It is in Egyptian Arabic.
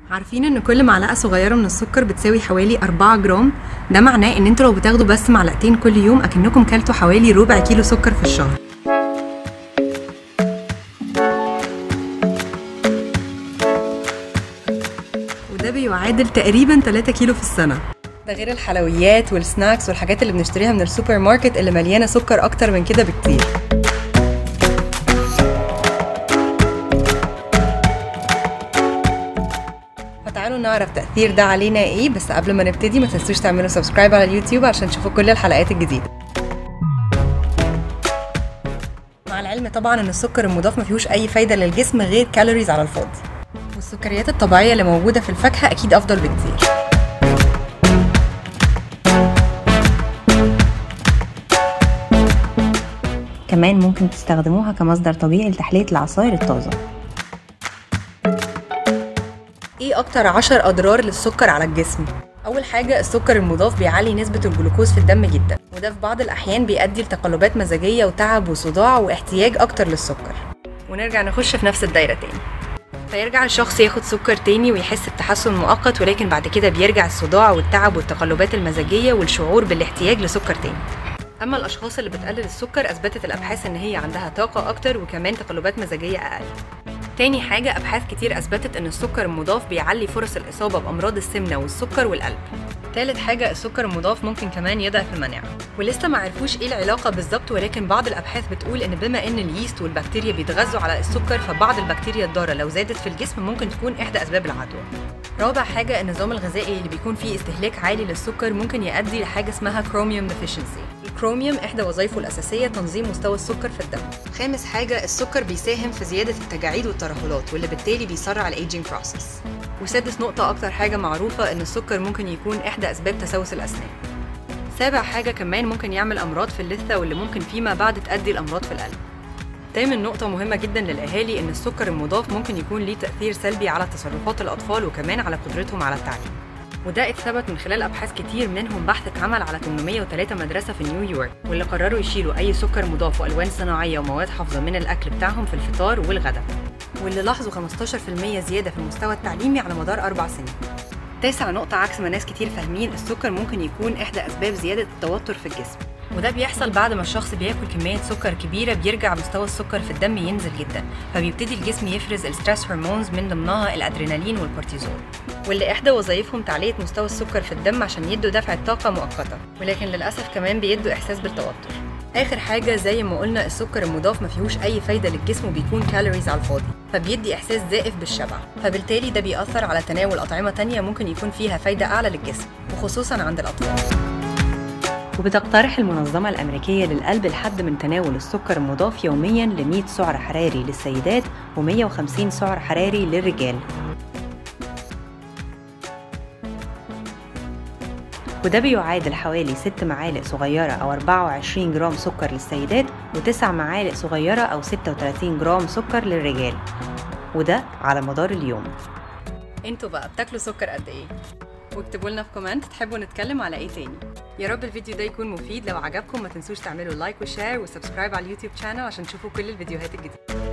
عارفين ان كل معلقه صغيره من السكر بتساوي حوالي 4 جرام ده معناه ان انتوا لو بتاخدوا بس معلقتين كل يوم اكنكم كلتوا حوالي ربع كيلو سكر في الشهر وده بيعادل تقريبا 3 كيلو في السنه ده غير الحلويات والسناكس والحاجات اللي بنشتريها من السوبر ماركت اللي مليانه سكر اكتر من كده بكتير فتعالوا نعرف تأثير ده علينا ايه بس قبل ما نبتدي ما تنسوش تعملوا سبسكرايب على اليوتيوب عشان تشوفوا كل الحلقات الجديدة مع العلم طبعا ان السكر المضاف ما فيهوش اي فايدة للجسم غير كالوريز على الفاضي والسكريات الطبيعية اللي موجودة في الفاكهة اكيد افضل بكتير كمان ممكن تستخدموها كمصدر طبيعي لتحلية العصائر الطازة ايه اكتر عشر اضرار للسكر على الجسم اول حاجه السكر المضاف بيعلي نسبه الجلوكوز في الدم جدا وده في بعض الاحيان بيؤدي لتقلبات مزاجيه وتعب وصداع واحتياج اكتر للسكر ونرجع نخش في نفس الدايره تاني فيرجع الشخص ياخد سكر تاني ويحس بتحسن مؤقت ولكن بعد كده بيرجع الصداع والتعب والتقلبات المزاجيه والشعور بالاحتياج لسكر تاني اما الاشخاص اللي بتقلل السكر اثبتت الابحاث ان هي عندها طاقه اكتر وكمان تقلبات مزاجيه اقل تاني حاجة أبحاث كتير أثبتت إن السكر المضاف بيعلي فرص الإصابة بأمراض السمنة والسكر والقلب. تالت حاجة السكر المضاف ممكن كمان يضعف المناعة ولسه ما عرفوش ايه العلاقة بالظبط ولكن بعض الأبحاث بتقول إن بما إن اليست والبكتيريا بيتغذوا على السكر فبعض البكتيريا الضارة لو زادت في الجسم ممكن تكون إحدى أسباب العدوى. رابع حاجة النظام الغذائي اللي بيكون فيه استهلاك عالي للسكر ممكن يؤدي لحاجة اسمها كروميوم ديفيشنسي الكروميوم إحدى وظائفه الأساسية تنظيم مستوى السكر في الدم خامس حاجة السكر بيساهم في زيادة التجاعيد والترهلات واللي بالتالي بيسرع الايجينج بروسيس وسادس نقطة أكتر حاجة معروفة إن السكر ممكن يكون إحدى أسباب تسوس الأسنان سابع حاجة كمان ممكن يعمل أمراض في اللثة واللي ممكن فيما بعد تؤدي لأمراض في القلب تامن نقطة مهمة جدا للأهالي إن السكر المضاف ممكن يكون ليه تأثير سلبي على تصرفات الأطفال وكمان على قدرتهم على التعليم وده اتثبت من خلال ابحاث كتير منهم بحث اتعمل على 803 مدرسه في نيويورك واللي قرروا يشيلوا اي سكر مضاف والوان صناعيه ومواد حافظه من الاكل بتاعهم في الفطار والغداء واللي لاحظوا 15% زياده في المستوى التعليمي على مدار اربع سنين تاسع نقطة عكس ما ناس كتير فاهمين السكر ممكن يكون إحدى أسباب زيادة التوتر في الجسم وده بيحصل بعد ما الشخص بياكل كمية سكر كبيرة بيرجع مستوى السكر في الدم ينزل جدا فبيبتدي الجسم يفرز الستريس هرمونز من ضمنها الأدرينالين والكورتيزول واللي إحدى وظائفهم تعلية مستوى السكر في الدم عشان يدوا دفعة طاقة مؤقتة ولكن للأسف كمان بيدوا إحساس بالتوتر اخر حاجه زي ما قلنا السكر المضاف ما فيهوش اي فايده للجسم وبيكون كالوريز على الفاضي فبيدي احساس زائف بالشبع فبالتالي ده بيأثر على تناول اطعمه تانية ممكن يكون فيها فايده اعلى للجسم وخصوصا عند الاطفال وبتقترح المنظمة الأمريكية للقلب الحد من تناول السكر المضاف يوميا ل 100 سعر حراري للسيدات و150 سعر حراري للرجال وده بيعادل حوالي 6 معالق صغيرة أو 24 جرام سكر للسيدات و9 معالق صغيرة أو 36 جرام سكر للرجال وده على مدار اليوم انتوا بقى بتاكلوا سكر قد ايه واكتبوا لنا في كومنت تحبوا نتكلم على ايه تاني يا رب الفيديو ده يكون مفيد لو عجبكم ما تنسوش تعملوا لايك وشير وسبسكرايب على اليوتيوب شانل عشان تشوفوا كل الفيديوهات الجديده